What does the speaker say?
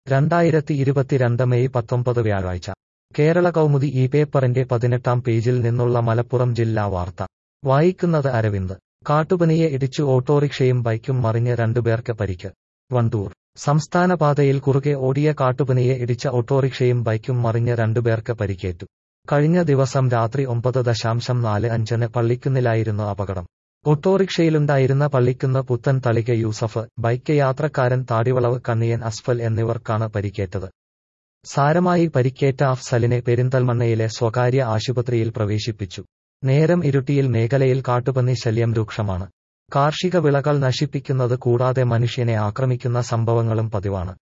രണ്ടായിരത്തി ഇരുപത്തിരണ്ട് മെയ് പത്തൊമ്പത് വ്യാഴാഴ്ച കേരള കൗമുദി ഈ പേപ്പറിന്റെ പതിനെട്ടാം പേജിൽ നിന്നുള്ള മലപ്പുറം ജില്ലാ വാർത്ത വായിക്കുന്നത് അരവിന്ദ് കാട്ടുപനിയെ ഇടിച്ചു ഓട്ടോറിക്ഷയും ബൈക്കും മറിഞ്ഞ് രണ്ടുപേർക്ക് പരിക്ക് വണ്ടൂർ സംസ്ഥാന പാതയിൽ കുറുകെ ഓടിയ കാട്ടുപനിയെ ഇടിച്ച ഓട്ടോറിക്ഷയും ബൈക്കും മറിഞ്ഞ് രണ്ടുപേർക്ക് പരിക്കേറ്റു കഴിഞ്ഞ ദിവസം രാത്രി ഒമ്പത് ദശാംശം നാല് അഞ്ചിന് പള്ളിക്കുന്നിലായിരുന്നു അപകടം ഓട്ടോറിക്ഷയിലുണ്ടായിരുന്ന പള്ളിക്കുന്ന് പുത്തൻ തളിക യൂസഫ് ബൈക്ക് യാത്രക്കാരൻ താടിവളവ് കണ്ണിയൻ അസ്ഫൽ എന്നിവർക്കാണ് പരിക്കേറ്റത് സാരമായി പരിക്കേറ്റ അഫ്സലിനെ പെരിന്തൽമണ്ണയിലെ സ്വകാര്യ ആശുപത്രിയിൽ പ്രവേശിപ്പിച്ചു നേരം ഇരുട്ടിയിൽ മേഖലയിൽ കാട്ടുപന്നി ശല്യം രൂക്ഷമാണ് കാർഷിക വിളകൾ നശിപ്പിക്കുന്നത് കൂടാതെ മനുഷ്യനെ ആക്രമിക്കുന്ന സംഭവങ്ങളും പതിവാണ്